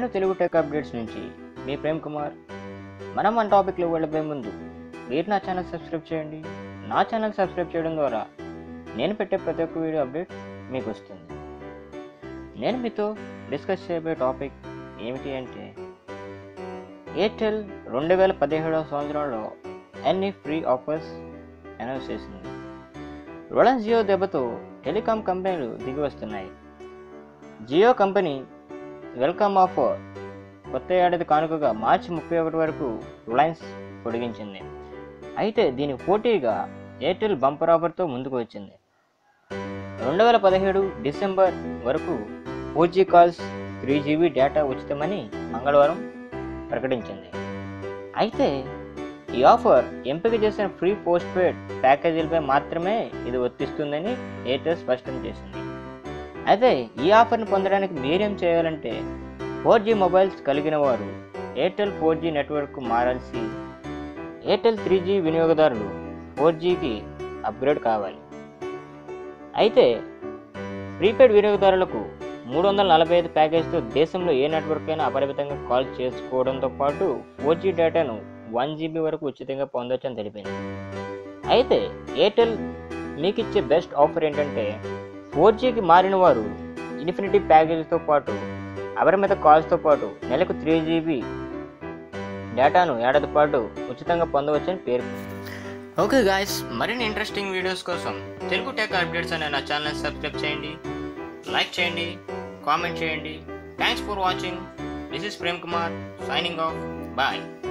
నేను Telugu tech updates నుంచి మీ ప్రేమ్ కుమార్ మనం మన టాపిక్లో వెళ్ళబోయే ముందు మీరు నా ఛానల్ సబ్స్క్రైబ్ చేయండి నా ఛానల్ సబ్స్క్రైబ్ చేయడం ద్వారా నేను పెట్టే ప్రతి ఒక్క వీడియో అప్డేట్ మీకు వస్తుంది నేను మీతో డిస్కస్ చేయబోయే టాపిక్ ఏమిటి అంటే ఎయిర్టెల్ రెండు వేల పదిహేడవ సంవత్సరంలో అన్ని ఫ్రీ ఆఫర్స్ అనౌన్స్ చేసింది రిలయన్స్ జియో దెబ్బతో టెలికాం కంపెనీలు దిగి వస్తున్నాయి జియో కంపెనీ వెల్కమ్ ఆఫర్ కొత్త ఏడాది కానుకగా మార్చి ముప్పై ఒకటి వరకు రిలయన్స్ పొడిగించింది అయితే దీనికి పోటీగా ఎయిర్టెల్ బంపర్ ఆఫర్తో ముందుకు వచ్చింది రెండు వేల పదిహేడు డిసెంబర్ వరకు four G calls three GB data ఉచితమని మంగళవారం ప్రకటించింది అయితే ఈ ఆఫర్ ఎంపిక చేసిన ఫ్రీ పోస్ట్ పెయిడ్ ప్యాకేజీలపై మాత్రమే ఇది వర్తిస్తుందని ఎయిర్టెల్ స్పష్టం చేసింది అయితే ఈ ఆఫర్ని పొందడానికి మీరేం చేయాలంటే ఫోర్ జీ మొబైల్స్ కలిగిన వారు ఎయిర్టెల్ ఫోర్ జీ నెట్వర్క్ మారాల్సి ఎయిర్టెల్ త్రీ జీ వినియోగదారులు ఫోర్ జీకి అప్గ్రేడ్ కావాలి అయితే ప్రీపెయిడ్ వినియోగదారులకు మూడు వందల నలభై ఐదు ప్యాకేజ్తో దేశంలో ఏ నెట్వర్క్ అయినా అపరిమితంగా కాల్ చేసుకోవడంతో పాటు ఫోర్ జీ డేటాను వన్ జీబీ వరకు ఉచితంగా పొందొచ్చని తెలిపింది అయితే ఎయిర్టెల్ మీకు ఇచ్చే బెస్ట్ ఆఫర్ ఏంటంటే ఫోర్ జీకి మారిన వారు ఇన్ఫినిటీ ప్యాకేజీతో పాటు అపరిమిత కాల్స్తో పాటు నెలకు త్రీ జీబీ డేటాను ఏడాది పాటు ఉచితంగా పొందవచ్చని పేర్కొంది ఓకే గాయస్ మరిన్ని ఇంట్రెస్టింగ్ వీడియోస్ కోసం తెలుగు టెక్ అప్డేట్స్ అనే నా ఛానల్ సబ్స్క్రైబ్ చేయండి లైక్ చేయండి కామెంట్ చేయండి thanks for watching this is Prem Kumar signing off bye